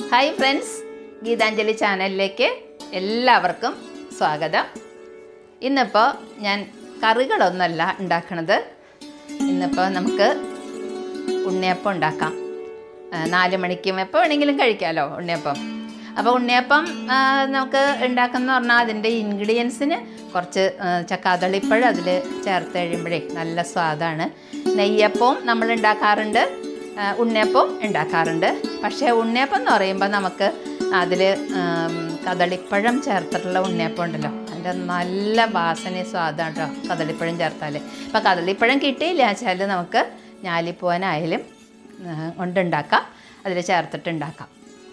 hi friends Geethanjali ചാനലിലേക്ക് എല്ലാവർക്കും സ്വാഗതം ഇന്നിപ്പോൾ ഞാൻ കറികളൊന്നല്ല ഉണ്ടാക്കണത് ഇന്നിപ്പോൾ നമുക്ക് ഉണ്ണിയപ്പം ഉണ്ടാക്കാം ആ, നാല് മണിക്കും എപ്പോൾ വേണമെങ്കിലും കഴിക്കാമല്ലോ ഉണ്ണിയപ്പം അപ്പോൾ ഉണ്ണിയപ്പം ആ, നമുക്ക് ഉണ്ടാക്കുന്ന പറഞ്ഞാൽ അതിൻ്റെ ഇൻഗ്രീഡിയൻസിന് കുറച്ച് ആ, ചക്കാതളിപ്പഴം അതിൽ ചേർത്ത് കഴിയുമ്പോഴേ നല്ല സ്വാദാണ് നെയ്യപ്പവും നമ്മൾ ഉണ്ടാക്കാറുണ്ട് ആ, ഉണ്ണിയപ്പവും ഉണ്ടാക്കാറുണ്ട് പക്ഷേ ഉണ്ണിയപ്പം എന്ന് പറയുമ്പോൾ നമുക്ക് അതിൽ കദളിപ്പഴം ചേർത്തിട്ടുള്ള ഉണ്ണിയപ്പം ഉണ്ടല്ലോ അതിൻ്റെ നല്ല വാസന സ്വാദാണ് കേട്ടോ കദളിപ്പഴം ചേർത്താൽ ഇപ്പോൾ കദളിപ്പഴം കിട്ടിയില്ല വെച്ചാൽ നമുക്ക് ഞാലിപ്പൂവനായാലും ആ, കൊണ്ടുണ്ടാക്കാം അതിൽ ചേർത്തിട്ടുണ്ടാക്കാം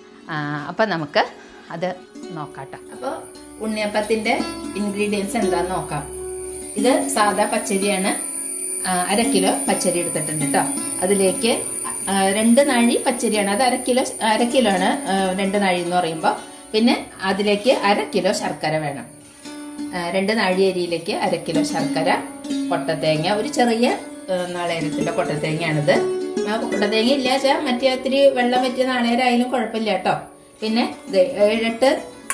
അപ്പം നമുക്ക് അത് നോക്കാട്ടോ അപ്പോൾ ഉണ്ണിയപ്പത്തിൻ്റെ ഇൻഗ്രീഡിയൻസ് എന്താന്ന് നോക്കാം ഇത് സാദാ പച്ചരിയാണ് ആ, അര കിലോ പച്ചരി എടുത്തിട്ടുണ്ട് കേട്ടോ അതിലേക്ക് ആ, രണ്ട് നാഴി പച്ചരിയാണ് അത് അര കിലോ അര കിലോ ആണ് ആ, രണ്ട് നാഴി എന്ന് പറയുമ്പോൾ പിന്നെ അതിലേക്ക് അര കിലോ ശർക്കര വേണം ആ, രണ്ട് നാഴി അരിയിലേക്ക് അര കിലോ ശർക്കര കൊട്ടത്തേങ്ങ ഒരു ചെറിയ ആ, നാളേരത്തിന്റെ കൊട്ടത്തേങ്ങയാണിത് ആ കൊട്ടത്തേങ്ങ ഇല്ല വെച്ചാൽ മറ്റേ ഒത്തിരി വെള്ളം പറ്റിയ നാളേരായാലും കുഴപ്പമില്ല കേട്ടോ പിന്നെ ദേ ഏഴെട്ട്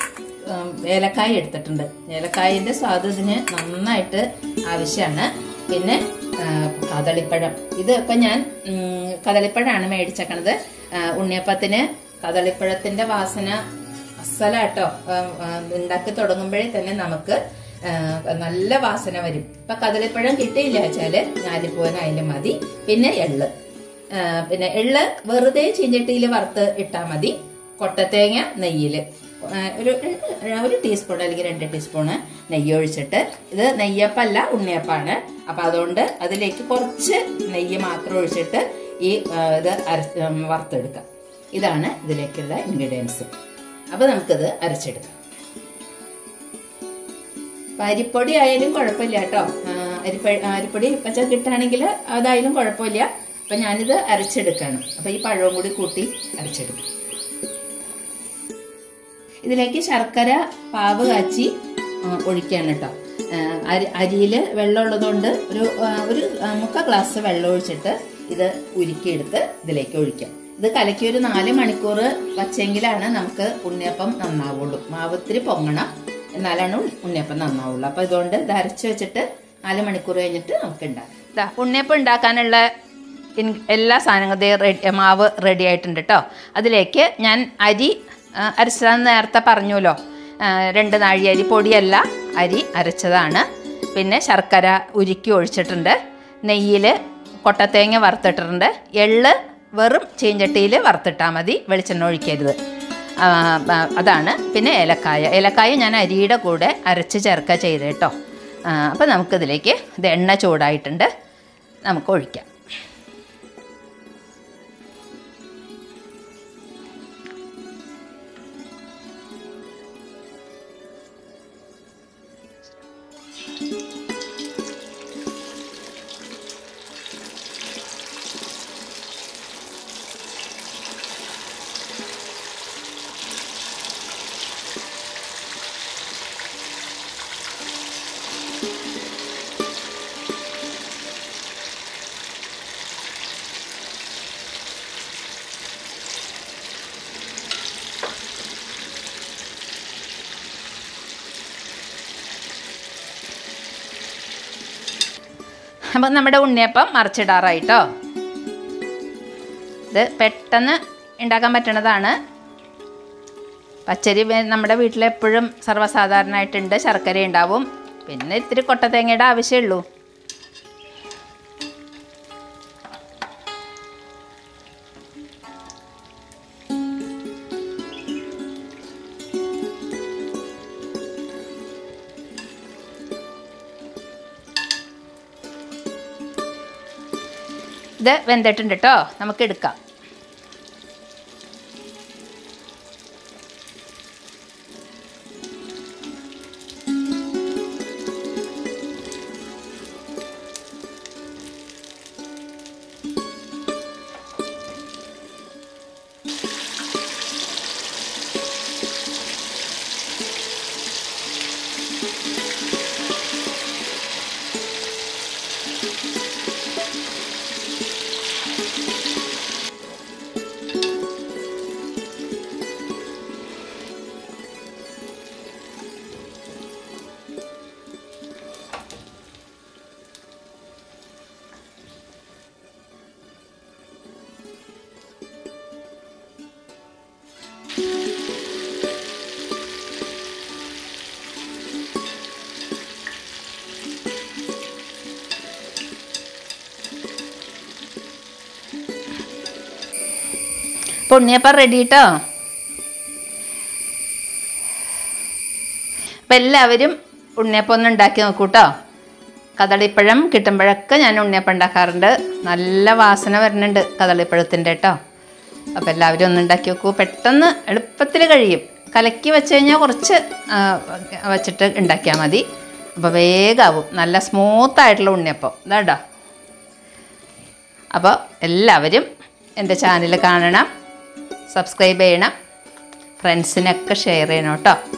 ഉം, ഏലക്കായ എടുത്തിട്ടുണ്ട് ഏലക്കായന്റെ സ്വാദ് ഇതിന് നന്നായിട്ട് ആവശ്യമാണ് പിന്നെ ആ, കദളിപ്പഴം ഇത് ഇപ്പൊ ഞാൻ ഉം, കദളിപ്പഴമാണ് മേടിച്ചേക്കണത് ആ, ഉണ്ണിയപ്പത്തിന് കദളിപ്പഴത്തിന്റെ വാസന അസലാട്ടോ ആ, ആ, ഉണ്ടാക്കി തുടങ്ങുമ്പോഴേ തന്നെ നമുക്ക് ആ, നല്ല വാസന വരും ഇപ്പൊ കദളിപ്പഴം കിട്ടിയില്ല വെച്ചാല് ഞാലിപ്പൂവനായാലും മതി പിന്നെ എള്ള് ആ, പിന്നെ എള്ള് വെറുതെ ചീഞ്ചട്ടിയിൽ വറുത്ത് ഇട്ടാൽ മതി കൊട്ടത്തേങ്ങ നെയ്യില് ആ, ഒരു രണ്ട് ഒരു ടീസ്പൂൺ അല്ലെങ്കിൽ രണ്ട് ടീസ്പൂണ് നെയ്യ് ഒഴിച്ചിട്ട് ഇത് നെയ്യപ്പല്ല ഉണ്ണിയപ്പാണ് അപ്പൊ അതുകൊണ്ട് അതിലേക്ക് കുറച്ച് നെയ്യ് മാത്രം ഒഴിച്ചിട്ട് ഈ ആ, ഇത് അര ഉം, വറുത്തെടുക്കാം ഇതാണ് ഇതിലേക്കുള്ള ഇൻഗ്രീഡിയൻസ് അപ്പൊ നമുക്കിത് അരച്ചെടുക്കാം അപ്പൊ അരിപ്പൊടി ആയാലും കുഴപ്പമില്ല കേട്ടോ ആ, അരിപ്പ അരിപ്പൊടി പച്ച കിട്ടുകയാണെങ്കിൽ അതായാലും കുഴപ്പമില്ല അപ്പൊ ഞാനിത് അരച്ചെടുക്കാണ് അപ്പൊ ഈ പഴവും കൂടി കൂട്ടി അരച്ചെടുക്കും ഇതിലേക്ക് ശർക്കര പാവ് കാച്ചി ആ, ഒഴിക്കാണ് കേട്ടോ ആ, അരി അരിയിൽ വെള്ളം ഉള്ളതുകൊണ്ട് ഒരു ആ, ഒരു ആ, മുക്കാൽ ഗ്ലാസ് വെള്ളം ഒഴിച്ചിട്ട് ഇത് ഉരുക്കിയെടുത്ത് ഇതിലേക്ക് ഒഴിക്കാം ഇത് കലക്കി ഒരു നാല് മണിക്കൂർ വച്ചെങ്കിലാണ് നമുക്ക് ഉണ്ണിയപ്പം നന്നാവുള്ളൂ മാവ് ഇത്തിരി പൊങ്ങണം എന്നാലാണ് ഉണ്ണിയപ്പം നന്നാവുള്ളൂ അപ്പൊ ഇതുകൊണ്ട് ഇത് അരച്ച് വെച്ചിട്ട് നാല് മണിക്കൂർ കഴിഞ്ഞിട്ട് നമുക്ക് ഉണ്ടാക്കാം ഉണ്ണിയപ്പം ഉണ്ടാക്കാനുള്ള ഇൻ- എല്ലാ സാധനങ്ങളും ദേ റെഡി മാവ് റെഡി ആയിട്ടുണ്ട് കേട്ടോ അതിലേക്ക് ഞാൻ അരി ആ, അരച്ചതെന്ന് നേരത്തെ പറഞ്ഞല്ലോ ആ, രണ്ട് നാഴി അരി പൊടിയല്ല അരി അരച്ചതാണ് പിന്നെ ശർക്കര ഉരുക്കി ഒഴിച്ചിട്ടുണ്ട് നെയ്യിൽ കൊട്ടത്തേങ്ങ വറുത്തിട്ടിട്ടുണ്ട് എള്ള് വെറും ചീഞ്ചട്ടിയിൽ വറുത്തിട്ടാൽ മതി വെളിച്ചെണ്ണ ഒഴിക്കരുത് ആ, ആ, അതാണ് പിന്നെ ഏലക്കായ ഏലക്കായ ഞാൻ അരിയുടെ കൂടെ അരച്ച് ചേർക്കുക ചെയ്ത് കേട്ടോ അപ്പോൾ നമുക്കിതിലേക്ക് ഇത് എണ്ണ ചൂടായിട്ടുണ്ട് നമുക്ക് ഒഴിക്കാം അപ്പം നമ്മുടെ ഉണ്ണിയപ്പം മറിച്ചിടാറായിട്ടോ ഇത് പെട്ടെന്ന് ഉണ്ടാക്കാൻ പറ്റണതാണ് പച്ചരി വേ- നമ്മുടെ വീട്ടിലെപ്പോഴും സർവ്വസാധാരണമായിട്ടുണ്ട് ശർക്കര ഉണ്ടാവും പിന്നെ ഇത്തിരി കൊട്ടത്തേങ്ങയുടെ ആവശ്യമുള്ളൂ ഇത് വെന്തിട്ടുണ്ട് കേട്ടോ നമുക്ക് എടുക്കാം അപ്പോൾ ഉണ്ണിയപ്പം റെഡി കേട്ടോ അപ്പം എല്ലാവരും ഉണ്ണിയപ്പം ഒന്ന് ഉണ്ടാക്കി നോക്കൂ കേട്ടോ കദളിപ്പഴം കിട്ടുമ്പോഴൊക്കെ ഞാൻ ഉണ്ണിയപ്പം ഉണ്ടാക്കാറുണ്ട് നല്ല വാസന വരുന്നുണ്ട് കദളിപ്പഴത്തിൻ്റെ കേട്ടോ അപ്പോൾ എല്ലാവരും ഒന്ന് ഉണ്ടാക്കി നോക്കൂ പെട്ടെന്ന് എളുപ്പത്തിൽ കഴിയും കലക്കി വെച്ച് കഴിഞ്ഞാൽ കുറച്ച് ആ, വെച്ചിട്ട് ഉണ്ടാക്കിയാൽ മതി അപ്പോൾ വേഗമാവും നല്ല സ്മൂത്തായിട്ടുള്ള ഉണ്ണിയപ്പം ഇതാട്ടോ അപ്പോൾ എല്ലാവരും എൻ്റെ ചാനൽ കാണണം സബ്സ്ക്രൈബ് ചെയ്യണം ഫ്രണ്ട്സിനൊക്കെ ഷെയർ ചെയ്യണം കേട്ടോ